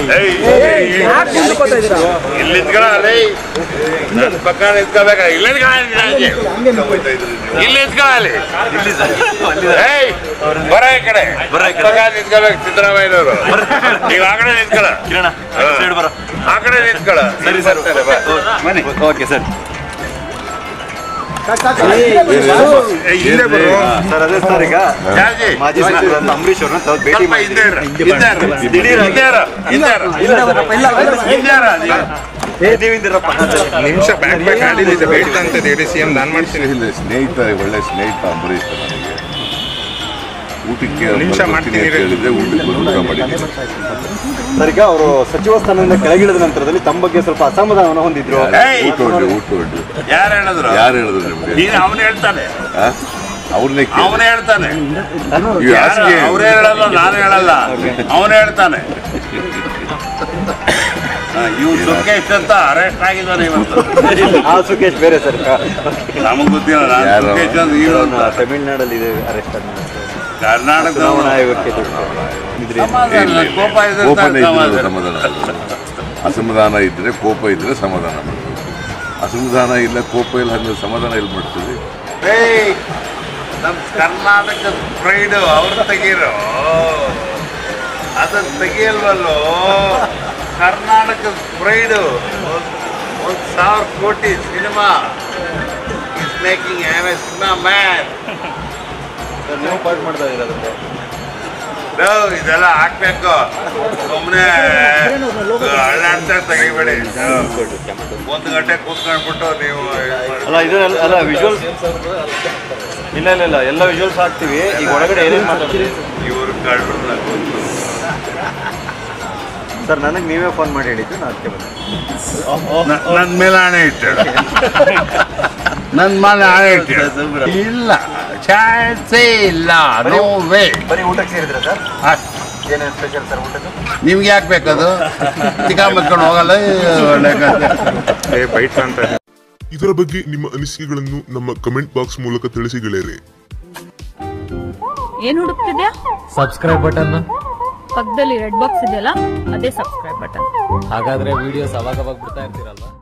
ಯಾಕೆ ನಿಂತ್ಕೊತಾ ಇದ್ದೀರಾ ಇಲ್ಲಿ ನಿಂತ್ಕೊಳ್ಳ ಅಲ್ಲೇ ನನ್ನ ಪಕ್ಕ ನಿಂತ್ಕೋಬೇಕ ಇಲ್ಲಿ ನಿಂತ್ಕೊಳ್ಳ ಇಲ್ಲಿ ನಿಂತ್ಕೊಳ್ಳ ಅಲ್ಲಿ ಏಯ್ ಬರ ಈ ಕಡೆ ಪಕ್ಕ ನಿಂತ್ಕೋಬೇಕು ಸಿದ್ದರಾಮಯ್ಯನವರು ನೀವು ಆ ಕಡೆ ನಿಂತ್ಕೊಳ್ಳ ಕಿರಣ ಸೈಡ್ ಬರ ಆ ಕಡೆ ನಿಂತ್ಕೊಳ್ಳ ಸರಿ ಸರ್ ಬರ್ತಾರೆ, ಬಾ. ಬನ್ನಿ ಓಕೆ ಸರ್ ಹಿಂದೆ ಬರು ಸರ್ ಅದೇ ಸರ್ ಈಗ ಜಾಜಿ ಮಾಜಿ ಸಚಿವರಾದ ಅಂಬರೀಶ್ ಅವ್ರನ್ನ ತಾವು ಭೇಟಿ ಸ್ವಲ್ಪ ಮಾಡಿ ಹಿಂದೆ ಇರ್ರಿ. ಹಿಂದೆ ಇರ್ರಿ. ದಿಢೀರ್ ಹಿಂದೆ ಇರು. ಹಿಂದೆ ಇರು. ಹಿಂದೆ ಇರು ನೀವು. ನೀವಿಂದಿರಪ್ಪ ನಿಮಿಷ ಬ್ಯಾಕ್ ಬ್ಯಾಕ್ ಆಡಿಲಿದೆ ಬೇಡ ಅಂತ ಹೇಳಿ ಸಿ ಎಂ ನಾನು ಮಾಡ್ತೀನಿ ಇಲ್ಲ ಸ್ನೇಹಿತ ಒಳ್ಳೆ ಸ್ನೇಹಿತ ಅಂಬರೀಷ್ ನನಗೆ ಊಟಕ್ಕೆ ನಿಮಿಷ ಬರ್ತೀನಿ ಮಾಡ್ತೀನಿ ಅಂತ ಹೇಳಿದ್ರೆ ಊಟಕ್ಕೆ ಬಂದು ಊಟ ಮಾಡಿದ್ದೀನಿ ಸರ್ ಈಗ ಅವರು ಸಚಿವ ಸ್ಥಾನದಿಂದ ಕೆಳಗಿಳಿದ ನಂತರದಲ್ಲಿ ತಮ್ಮ ಬಗ್ಗೆ ಸ್ವಲ್ಪ ಅಸಮಾಧಾನವನ್ನು ಹೊಂದಿದ್ರು ಏಯ್, ಊಟ ಹೊಡ್ರಿ ಊಟ ಹೊಡ್ರಿ ಯಾರು ಹೇಳಿದ್ರು ಯಾರು ಹೇಳಿದ್ರು ನಿಮ್ಗೆ ನೀನು ಅವನು ಹೇಳ್ತಾನೆ ಆ? ಅವ್ರನ್ನೇ ಕೇಳಿ ಅವನು ಹೇಳ್ತಾನೆ ಈ ಹಾಸಿಗೆ ಅವರೇ ಹೇಳಲ್ಲ ನಾನು ಹೇಳಲ್ಲ ಅವನು ಹೇಳ್ತಾನೆ ಇವ್ ಸುಖೇಶ್ ಅಂತ ಅರೆಸ್ಟ್ ಆಗಿದ್ದಾನೆ ಇವತ್ತು ಆ ಸುಖೇಶ್ ಬೇರೆ ಸರ್ ನಮಗ್ ಗೊತ್ತಿಲ್ಲ ನಾನು ಯಾರು? ಸುಖೇಶ್ ಅಂತ ಹೀರೋ ಅಂತ ತಮಿಳ್ನಾಡಲ್ಲಿ ಇದೆ ಅರೆಸ್ಟ್ ಕರ್ನಾಟಕದ ಚುನಾವಣಾ ಆಯೋಗಕ್ಕೆ ಇದ್ರಿ ಸಮಾಧಾನ ಇಲ್ಲ, ಕೋಪ ಇದ್ರೆ ಕೋಪನೇ ಸಾಕು ಇದ್ರೆ ಸಮಾಧಾನ. ಸಮಾಧಾನ ಆಗಲ್ಲ. ಅಸಮಾಧಾನ ಇದ್ರೆ ಕೋಪ ಇದ್ರೆ ಸಮಾಧಾನ ಮಾಡ್ತೀವಿ ಅಸಮಾಧಾನ ಇಲ್ಲ ಕೋಪ ಇಲ್ಲ ಅಂದ್ರೆ ಸಮಾಧಾನ ಇಲ್ಲಿ ಮಾಡ್ತೀವಿ ಏಯ್, ನಮ್ ಕರ್ನಾಟಕದ ಪ್ರೈಡ್ ಅವ್ರು ತೆಗೀರೋ ಅದನ್ನ ತೆಗಿಯಲ್ವಲ್ಲೋ ಕರ್ನಾಟಕದ ಪ್ರೈಡ್ ಒಂದ್ ಸಾವಿರ ಕೋಟಿ cinema is making am a cinema man ನೀವು ಪಾಠ ಮಾಡ್ತಾ ಇರೋದಂತೆ ಇದೆಲ್ಲ ಹಾಕ್ಬೇಕು ಸುಮ್ಮನೆ ಅಳ್ಳಾಡ್ತಾ ತೆಗಿಬೇಡಿ ಒಂದು ಗಂಟೆ ಕೂತ್ಕೊಂಡ್ಬಿಟ್ಟು ನೀವು ಇದ್ ಮಾಡಿ. ಅಲ್ಲ ಇದು ಅಲ್ಲ ವಿಜುವಲ್ಸ್ ಇಲ್ಲ ಇಲ್ಲ ಇಲ್ಲ ಎಲ್ಲ ವಿಜುವಲ್ಸ್ ಹಾಕ್ತೀವಿ ಈಗ ಒಳಗಡೆ ಏನೇನು ಮಾತಾಡ್ತೀರಿ ಇವ್ರು ಕಳ್ರು ನಂಗೆ ಸರ್ ನನಗೆ ನೀವೇ ಫೋನ್ ಮಾಡಿ ಹೇಳಿದ್ದು ನಾನು ಅದಕ್ಕೆ ಬಂದೆ ನನ್ನ ಮೇಲೆ ಹಣೆ ಇಟ್ಟು ನನ್ನ ಮೇಲೆ ಹಣೆ ಇಟ್ಟು ಇಲ್ಲ ಚಾನ್ಸೇ ಇಲ್ಲ ನೋ ವೇ ಬರೀ ಊಟಕ್ಕೆ ಸೇರಿದ್ರೆ ಸರ್ ಏನೇನು ಸ್ಪೆಷಲ್ ಸರ್ ಊಟದ್ದು ನಿಮ್ಗೆ ಯಾಕೆ ಬೇಕದು ಚಿಕ್ಕ ಮಕ್ಕೊಂಡು ಹೋಗಲ್ಲ ಒಳ್ಳೆ ಕಥೆ. ಏ ಬೈಟ್ ಅಂತ ಇದರ ಬಗ್ಗೆ ನಿಮ್ಮ ಅನಿಸಿಕೆಗಳನ್ನು ನಮ್ಮ ಕಮೆಂಟ್ ಬಾಕ್ಸ್ ಮೂಲಕ ತಿಳಿಸಿ ಗೆಳೆಯರೆ ಏನ್ ಹುಡುಕ್ತಿದ್ಯಾ ಸಬ್ಸ್ಕ್ರೈಬ್ ಬಟನ್ ಪಕ್ಕದಲ್ಲಿ ರೆಡ್ ಬಾಕ್ಸ್ ಇದೆಯಲ್ಲ ಅದೇ ಸಬ್ಸ್ಕ್ರೈಬ್ ಬಟನ್ ಹಾಗಾದ್ರೆ ವಿಡಿಯೋಸ್ ಅವಾಗ ಅವಾಗ ಬಿಡ್ತಾ ಇರ್ತೀರಲ್ವಾ